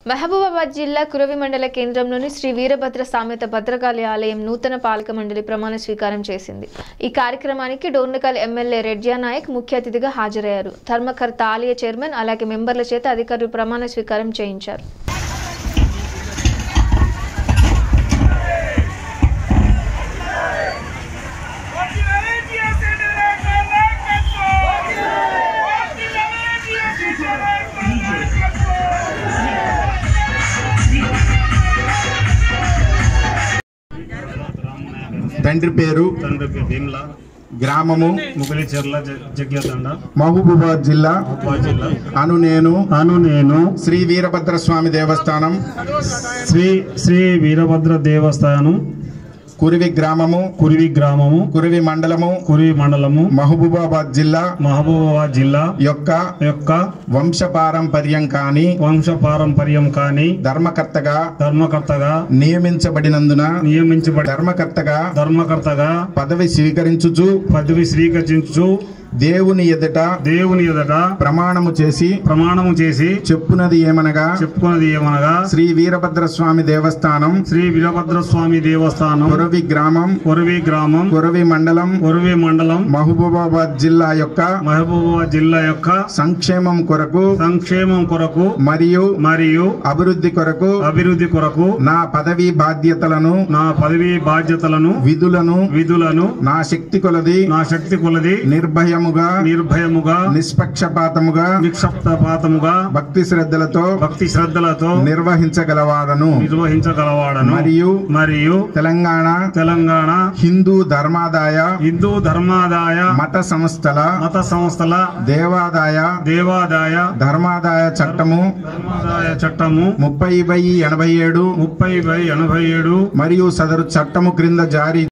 మహబూబాబాద్ జిల్లా కురవి మండల కేంద్రంలోని శ్రీ వీరభద్ర సామెత భద్రకాళి ఆలయం నూతన పాలక మండలి ప్రమాణ స్వీకారం చేసింది ఈ కార్యక్రమానికి డోర్నకల్ ఎమ్మెల్యే రెడ్జా నాయక్ ముఖ్య అతిథిగా హాజరయ్యారు ధర్మకర్త ఆలయ చైర్మన్ అలాగే మెంబర్ల చేత అధికారులు ప్రమాణ స్వీకారం చేయించారు తండ్రి పేరు తండ్రి భీమ్ల గ్రామము ముగిలి చెర్ల జగ్యతండ మహబూబాబాద్ జిల్లా మహబూబాబాద్ జిల్లా అను నేను అను నేను శ్రీ వీరభద్ర స్వామి దేవస్థానం శ్రీ శ్రీ వీరభద్ర దేవస్థానం కురివి గ్రామము కురివి గ్రామము కురివి మండలము కురివి మండలము మహబూబాబాద్ జిల్లా మహబూబాబాద్ జిల్లా యొక్క యొక్క వంశపారంపర్యం కాని వంశ పారంపర్యం కాని ధర్మకర్తగా ధర్మకర్తగా నియమించబడినందున నియమించబడి ధర్మకర్తగా ధర్మకర్తగా పదవి స్వీకరించుచు పదవి స్వీకరించు దేవుని ఎదుట దేవుని ఎదుట ప్రమాణము చేసి ప్రమాణము చేసి చెప్పునది ఏమనగా చెప్పుకున్నది ఏమనగా శ్రీ వీరభద్ర స్వామి దేవస్థానం శ్రీ వీరభద్ర స్వామి దేవస్థానం కురవి గ్రామం కొరవి గ్రామం కురవి మండలం కొరవి మండలం మహబూబాబాద్ జిల్లా యొక్క మహబూబాబాద్ జిల్లా యొక్క సంక్షేమం కొరకు సంక్షేమం కొరకు మరియు మరియు అభివృద్ధి కొరకు అభివృద్ధి కొరకు నా పదవి బాధ్యతలను నా పదవి బాధ్యతలను విధులను విధులను నా శక్తి కొలది నా శక్తి కొలది నిర్భయముగా నిర్భయముగా నిష్పక్షపాతముగా నిక్షప్తపాతముగా భక్తి శ్రద్ధలతో భక్తి శ్రద్ధలతో నిర్వహించగలవాడను నిర్వహించగలవాడను మరియు మరియు తెలంగాణ తెలంగాణ హిందూ ధర్మాదాయ హిందూ ధర్మాదాయ మత సంస్థల మత సంస్థల దేవాదాయ దేవాదాయ ధర్మాదాయ చట్టము ధర్మాదాయ చట్టము ముప్పై బై ఎనభై ఏడు ముప్పై బై ఎనభై ఏడు మరియు సదరు చట్టము క్రింద జారీ